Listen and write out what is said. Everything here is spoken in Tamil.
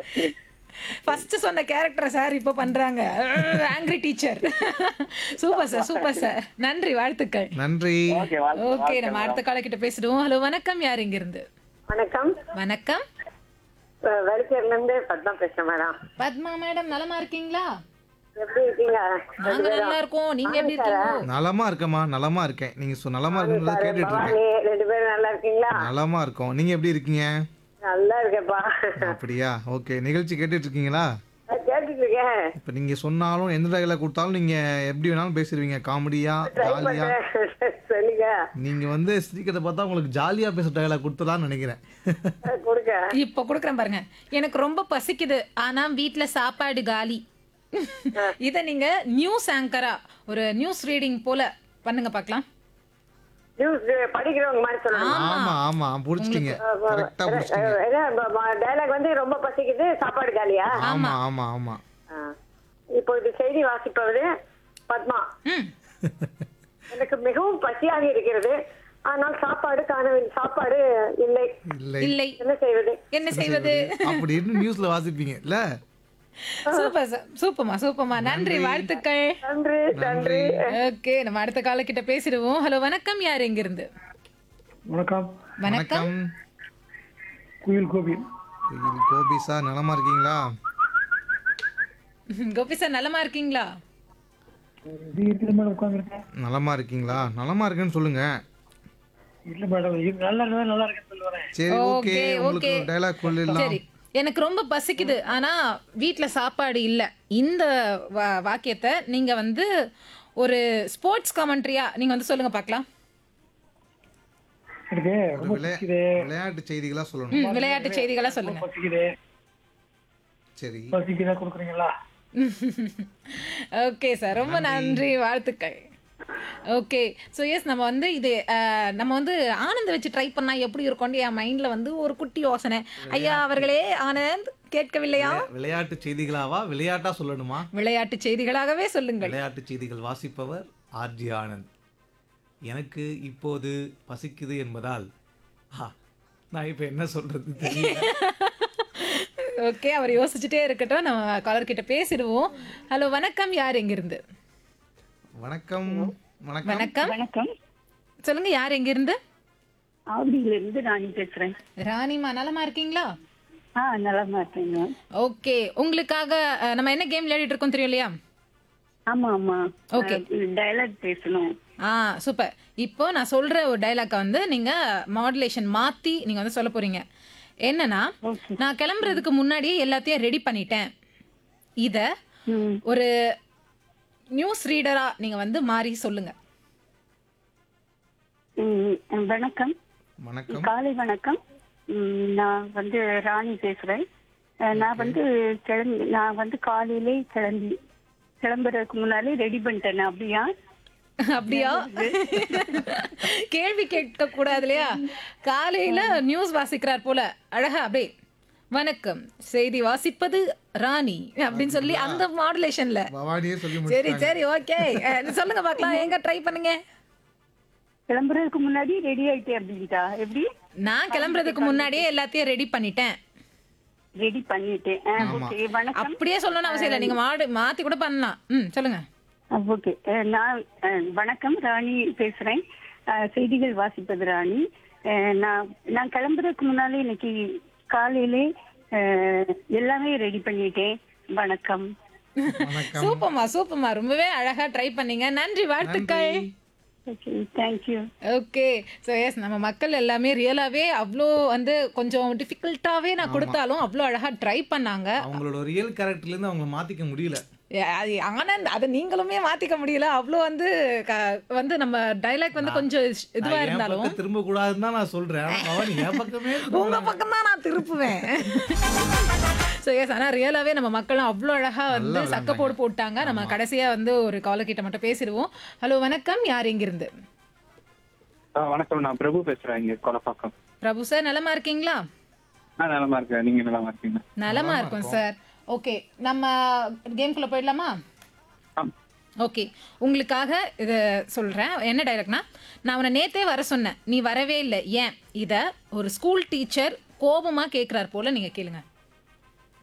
ஃபர்ஸ்ட் சொன்ன கேரக்டர் சார் இப்போ பண்றாங்க angry teacher super sir super sir நன்றி வாழ்த்துக்கள் நன்றி ஓகே வாழ்த்து ஓகே நம்ம அடுத்த கால கிட்ட பேசிடுவோம் ஹலோ வணக்கம் யார் இங்க இருந்து வணக்கம் வணக்கம் வெளிச்சேர்ல இருந்து பத்மா பேசுறேன் மேடம் பத்மா மேடம் நலமா இருக்கீங்களா எப்படி இருக்கீங்க நாங்க நல்லா இருக்கோம் நீங்க எப்படி இருக்கீங்க நலமா இருக்கேம்மா நலமா இருக்கேன் நீங்க சொ- நலமா இருக்கீங்களா கேட்டுட்டு இருக்கேன் பவானி ரெண்டு பேரும் நல்லா இருக்கீங்களா நலமா இருக்கோம் நீங்க எப்படி இருக்கீங்க நல்லா இருக்கேப்பா அப்படியா ஓகே நிகழ்ச்சி கேட்டுட்டு இருக்கீங்களா நான் கேட்டுட்டு இருக்கேன் இப்ப நீங்க சொன்னாலும் எந்த டைலாக் கொடுத்தாலும் நீங்க எப்படி வேணாலும் பேசிடுவீங்க காமெடியா ட்ரை ஜாலியா பண்றேன் சொல்லுங்க நீங்க வந்து ஸ்ரீகத்தை பார்த்தா உங்களுக்கு ஜாலியா பேசுற டைலாக் கொடுத்தலாம்னு நினைக்கிறேன் கொடுங்க இப்போ கொடுக்குறேன் பாருங்க எனக்கு ரொம்ப பசிக்குது ஆனா வீட்ல சாப்பாடு காலி இத நீங்க நியூஸ் ஆங்கரா ஒரு நியூஸ் ரீடிங் போல பண்ணுங்க பார்க்கலாம் நியூஸ் படிக்கிறவங்க மாதிரி சொல்லணும் ஆமா ஆமா புடிச்சிட்டீங்க கரெக்டா புடிச்சிட்டீங்க டைலாக் வந்து ரொம்ப பசிக்குது சாப்பாடு காலியா ஆமா ஆமா ஆமா ஆ. இப்போ இது செய்தி வாசிப்பவது பத்மா ம் எனக்கு மிகவும் பசியாக இருக்கிறது ஆனால் சாப்பாடு காணவில்லை சாப்பாடு இல்லை இல்லை இல்லை என்ன செய்வது என்ன செய்வது அப்படின்னு நியூஸ்ல வாசிப்பீங்க இல்ல சூப்பர் சார் சூப்பர்மா சூப்பர்மா நன்றி வாழ்த்துக்கள் நன்றி நன்றி ஓகே நம்ம அடுத்த கால கிட்ட பேசிடுவோம் ஹலோ வணக்கம் யார் எங்க இருந்து வணக்கம் வணக்கம் வணக்கம் குயில் கோபி குயில் கோபி சார் நலமா இருக்கீங்களா கோபி சார் நலமா இருக்கீங்களா வீட்டுல மேடம் உட்காந்துருக்கேன் நலமா இருக்கீங்களா நலமா இருக்கேன்னு சொல்லுங்க இல்ல மேடம் இது நல்லா இருந்தா நல்லா இருக்குன்னு சொல்லி வரேன் சரி ஓகே Okay, உங்களுக்கு okay. ஒரு டைலாக் சொல்லிடலாம் சரி எனக்கு ரொம்ப பசிக்குது ஆனா வீட்ல சாப்பாடு இல்ல இந்த வா- வாக்கியத்தை நீங்க வந்து ஒரு ஸ்போர்ட்ஸ் கமெண்ட்ரியா நீங்க வந்து சொல்லுங்க பார்க்கலாம் எனக்கு ஒரு ரொம்ப விளையா- பசிக்குது விளையாட்டு செய்திகளா சொல்லணும் ம், விளையாட்டு செய்திகளா சொல்லுங்க பசிக்குது சரி பசிக்குதா கொடுக்குறீங்களா ஓகே சார் ரொம்ப நன்றி வாழ்த்துக்கள் ஓகே ஸோ எஸ் நம்ம வந்து இது அஹ், நம்ம வந்து ஆனந்த் வச்சு ட்ரை பண்ணா எப்படி இருக்கும்னு என் மைண்ட்ல வந்து ஒரு குட்டி யோசனை ஐயா அவர்களே ஆனந்த் கேட்கவில்லையா விளையா- விளையாட்டு செய்திகளாவா விளையாட்டா சொல்லணுமா விளையாட்டு செய்திகளாகவே சொல்லுங்கள் விளையாட்டு செய்திகள் வாசிப்பவர் ஆர்ஜி ஆனந்த் எனக்கு இப்போது பசிக்குது என்பதால் ஆ, நான் இப்போ என்ன சொல்றது தெரியல ஓகே அவர் யோசிச்சுட்டே இருக்கட்டும் நம்ம காலர் கிட்ட பேசிடுவோம் ஹலோ வணக்கம் யார் எங்கிருந்து வணக்கம் வணக்கம் வணக்கம் வணக்கம் சொல்லுங்க யார் எங்கிருந்து ஆவடியில இருந்து ராணி பேசுறேன் ராணிமா நலமா இருக்கீங்களா ஆ நலமா இருக்கேங்க ஓகே உங்களுக்காக அஹ், நம்ம என்ன கேம் விளையாடிட்டு இருக்கோம் தெரியும் இல்லையா ஆமா ஆமா Okay. டயலாக் பேசணும் ஆ சூப்பர் இப்போ நான் சொல்ற ஒரு டைலாக்கை வந்து நீங்க மாடுலேஷன் மாத்தி நீங்க வந்து சொல்ல போறீங்க என்னன்னா நான் கிளம்புறதுக்கு முன்னாடியே எல்லாத்தையும் ரெடி பண்ணிட்டேன் இத ம். ஒரு நியூஸ் ரீடரா நீங்க வந்து மாறி சொல்லுங்க ம், வணக்கம் வணக்கம் காலை வணக்கம் ம், நான் வந்து ராணி பேசுறேன் அஹ், நான் வந்து கிளம்பி நான் வந்து காலையிலே கிளம்பி கிளம்புறதுக்கு முன்னாலே ரெடி பண்ணிட்டேன் அப்படியா அப்படியா கேள்வி கேட்க கூடாது இல்லையா காலையில நியூஸ் வாசிக்கிறார் போல அழகா அப்படியே வணக்கம் செய்தி வாசிப்பது ராணி அப்படின்னு சொல்லி அந்த மாடுலேஷன்ல பவானியே சொல்லி சரி முடிச்சிட்டாங்க சரி ஓகே சொல்லுங்க பார்க்கலாம் எங்க ட்ரை பண்ணுங்க கிளம்புறதுக்கு முன்னாடி ரெடி ஆயிட்டேன் அப்படின்ட்டா எப்படி நான் கிளம்புறதுக்கு முன்னாடியே எல்லாத்தையும் ரெடி பண்ணிட்டேன் ரெடி பண்ணிட்டேன் ஓகே வணக்கம் அப்படியே சொல்லணும்னு அவசியம் இல்லை நீங்க மாடு மாத்தி கூட பண்ணலாம் ம் சொல்லுங்க ஓகே நான் அஹ், வணக்கம் ராணி பேசுறேன் அஹ், செய்திகள் வாசிப்பது ராணி அஹ், நான் நான் கிளம்புறதுக்கு முன்னாலே இன்னைக்கு காலையிலே அஹ், எல்லாமே ரெடி பண்ணிட்டேன் வணக்கம் வணக்கம் சூப்பர்மா சூப்பர்மா ரொம்பவே அழகா ட்ரை பண்ணீங்க நன்றி வாழ்த்துக்கள் okay thank you okay so yes நம்ம மக்கள் எல்லாமே ரியலாவே அவ்வளோ வந்து கொஞ்சம் டிஃபிகல்ட்டாவே நான் கொடுத்தாலும் அவ்வளோ அழகா ட்ரை பண்ணாங்க அவங்களோட ரியல் கேரக்டர்ல இருந்து அவங்கள மாத்திக்க முடியல ஏ, அது ஆனந்த் அதை நீங்களுமே மாத்திக்க முடியல அவ்வளோ வந்து க- வந்து நம்ம டைலாக் வந்து கொஞ்சம் இதுவா நான் என் இருந்தாலும் பக்கம் திரும்ப கூடாதுன்னு தான் நான் சொல்றேன் ஆனா பவானி என் பக்கமே உங்க பக்கம் தான் நான் திருப்புவேன் ஸோ எஸ் ஆனால் ரியலாகவே நம்ம மக்களும் அவ்வளோ அழகாக வந்து சக்க போடு போட்டாங்க நம்ம கடைசியாக வந்து ஒரு காலக்கிட்ட மட்டும் பேசிடுவோம் ஹலோ வணக்கம் யார் இங்கிருந்து ஆ, வணக்கம் நான் பிரபு பேசுறேன் இங்க கொலப்பாக்கம் பிரபு சார் நலமா இருக்கீங்களா நான் நலமா இருக்கேன் நீங்க நலமா இருக்கீங்க நலமா இருக்கும் சார் ஓகே நம்ம கேம்குள்ளே போயிடலாமா ஆ. ஓகே உங்களுக்காக இதை சொல்கிறேன் என்ன டைரக்ட்னா நான் உன்னை நேத்தே வர சொன்னேன் நீ வரவே இல்லை ஏன் இதை ஒரு ஸ்கூல் டீச்சர் கோபமாக கேட்குறார் போல நீங்கள் கேளுங்க